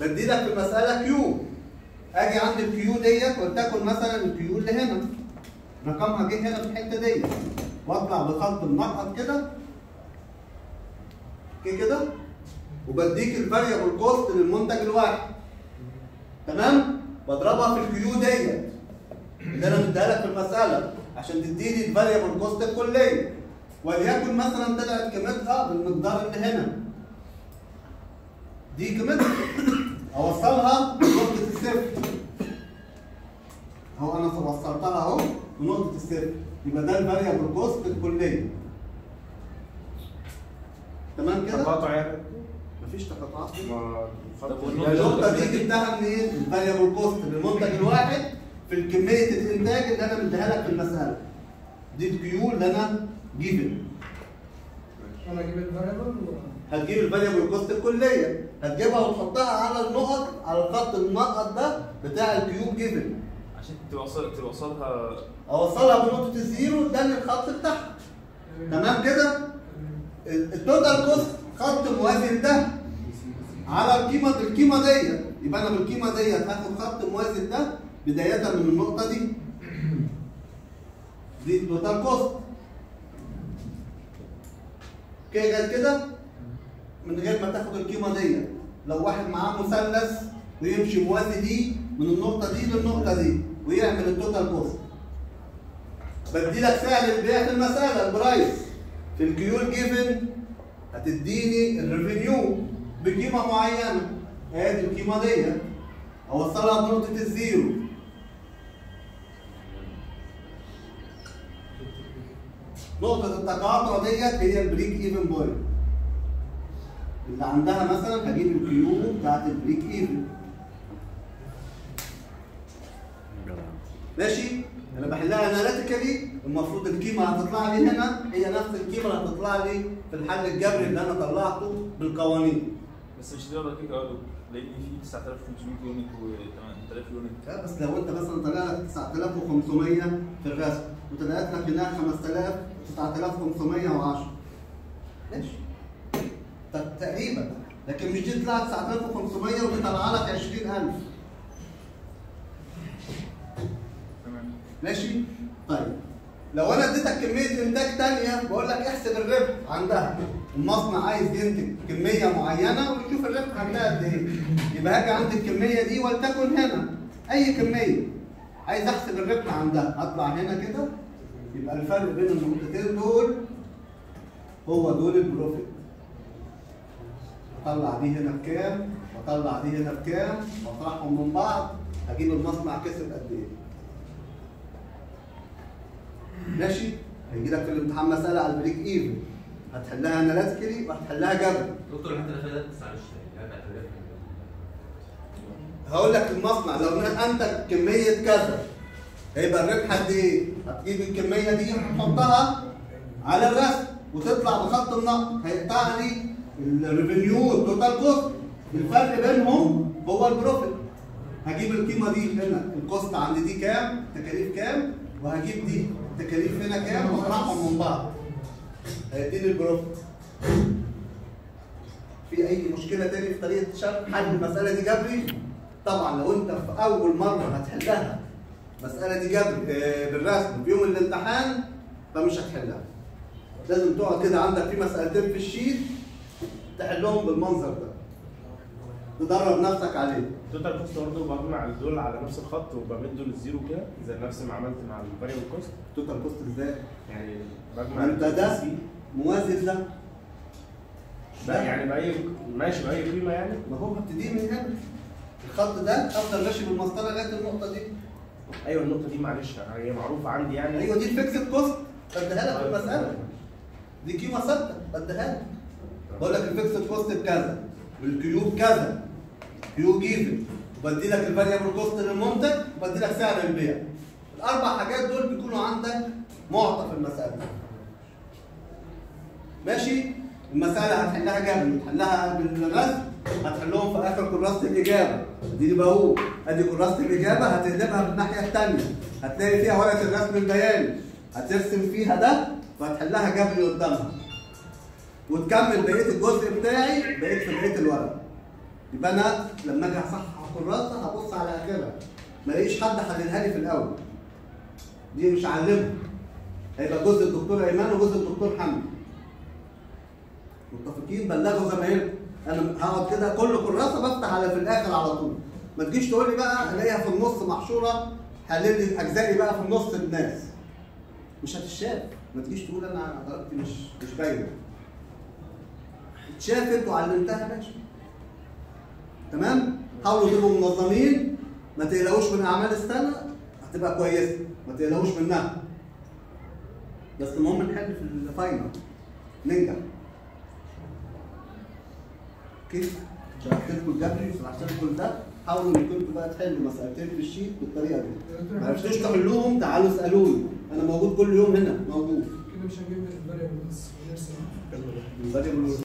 بدي لك في المساله كيو اجي عند الكيو ديت ولتكن مثلا الكيو اللي هنا رقمها جه هنا في الحته ديت واطلع بخط منقط كده كده كده وبديك الفاريبل كوست للمنتج الواحد تمام بضربها في الكيو ديت اللي انا مديها لك في المساله عشان تديني الفاريبل كوست الكليه وليكن مثلا طلعت قيمتها بالمقدار اللي هنا دي قيمتها اوصلها لنقطه الصفر اهو انا وصلتها اهو لنقطه الصفر يبقى ده الفاريبل كوست الكليه تمام كده تقاطع يعني مفيش تقاطعات ما طب النقطة دي جبتها منين؟ الفاريبل كوست للمنتج الواحد في كمية الإنتاج اللي أنا مديها لك في المسألة. دي الكيو اللي أنا جيفن. انا اجيب الفاريبل هتجيب الفاريبل كوست الكلية، هتجيبها وتحطها على النقط على الخط المنقط ده بتاع الكيو جيفن. عشان توصل توصلها أوصلها بنقطة الزيرو ده الخط بتاعها. تمام كده؟ ال- التوتال كوست خط موازي ده على القيمه القيمه ديت يبقى انا بالقيمه ديت هاخد خط موازي ده بدايه من النقطه دي دي التوتال كوست كده جت كده من غير ما تاخد القيمه ديت لو واحد معاه مثلث ويمشي موازي دي من النقطه دي للنقطه دي ويعمل التوتال كوست بدي لك سعر البيع في المساله البرايس في الكيو الجيفن هتديني الريفينيو بقيمه معينه ادي القيمه ديت اوصلها بنقطه الزيرو نقطة التقاطع ديت هي البريك ايفن بوينت. اللي عندها مثلا هجيب الكيو بتاعت البريك ايفن. ماشي؟ انا بحلها اناليتيكالي المفروض القيمة هتطلع لي هنا هي نفس القيمة اللي هتطلع لي في الحل الجبري اللي انا طلعته بالقوانين. بس مش دي ولا دقيقة أوي لأن في 9500 يونت و 8000 يونت لا بس لو انت مثلا طلع لك 9500 في الرسم وطلعت لك هناك 5000 9510 ماشي ت- تقريبا لكن مش دي طلعت 9500 ودي طالعه لك 20000 تمام ماشي طيب لو انا اديتك كميه انتاج تانية بقول لك احسب الربح عندها المصنع عايز ينتج كميه معينه ويشوف الربح عندها قد ايه يبقى هاجي عند الكميه دي ولتكن هنا اي كميه عايز احسب الربح عندها اطلع هنا كده يبقى الفرق بين النقطتين دول هو دول البروفيت اطلع دي هنا بكام واطلع دي هنا بكام واطرحهم من بعض هجيب المصنع كسب قد ايه ماشي هيجي لك في الامتحان مساله على البريك ايفن هتحلها اناليتيكلي وهتحلها جبري دكتور الحته اللي فاتت معلش لا بتاعت الربح. هقول لك المصنع لو انتج كميه كذا هيبقى الربح قد ايه؟ هتجيب الكميه دي وتحطها على الرسم وتطلع بخط النقط هيقطع لي الريفينيو التوتال كوست الفرق بينهم هو البروفيت هجيب القيمه دي هنا الكوست عند دي كام؟ تكاليف كام؟ وهجيب دي تكاليف هنا كام واطرحهم من بعض هيديني البروفيت في اي مشكله تاني في طريقه شرح حل المساله دي جبري طبعا لو انت في اول مره هتحلها المساله دي جبري آه، بالرسم في يوم الامتحان فمش هتحلها لازم تقعد كده عندك في مسالتين في الشيت تحلهم بالمنظر ده تدرب نفسك عليه التوتال كوست برضه بجمع دول على نفس الخط وبمد دول الزيرو كده زي نفس ما عملت مع الفاريبل كوست توتال كوست ازاي؟ يعني ما بجمع انت ده السي موازي ده ده يعني باي ماشي باي قيمه يعني ما هو هبتدي من هنا الخط ده افضل ماشي بالمسطره لغايه النقطه دي ايوه النقطه دي معلش هي معروفه عندي يعني ايوه دي الفيكسد كوست بديها لك في المساله دي قيمه ثابته بديها لك بقول لك الفيكسد كوست بكذا والكيو بكذا كيو جيفن وبدي لك الفاريبل كوست للمنتج وبدي لك سعر البيع الاربع حاجات دول بيكونوا عندك معطى في المساله ماشي المساله هتحلها جبري هتحلها بالرسم هتحلهم في اخر كراسه الاجابه دي اللي بقول ادي كراسه الاجابه هتقلبها من الناحيه الثانيه هتلاقي فيها ورقه الرسم البياني هترسم فيها ده وهتحلها جبري قدامها وتكمل بقيه الجزء بتاعي بقيت في بقيه الورق يبقى انا لما اجي اصحح كراسه هبص على اخرها ما الاقيش حد حللها لي في الاول دي مش هعلمها هيبقى جزء الدكتور ايمان وجزء الدكتور حمدي متفقين بلغوا زمايلكم انا هقعد كده كل كراسه بفتح على في الاخر على طول ما تجيش تقول لي بقى الاقيها في النص محشوره حلل لي اجزائي بقى في النص الناس مش هتشاف ما تجيش تقول انا درجتي مش مش باينه اتشافت وعلمتها ماشي تمام حاولوا تبقوا منظمين ما تقلقوش من اعمال السنه هتبقى كويسه ما تقلقوش منها بس المهم نحل في الفاينل ننجح كيف شرحت لكم الجبري شرحت لكم ده حاولوا انكم انتوا بقى تحلوا مسألتين في الشيت بالطريقه دي ما عرفتوش تحلوهم تعالوا اسالوني انا موجود كل يوم هنا موجود كده مش هنجيب الفاريبل بس ونرسم الفاريبل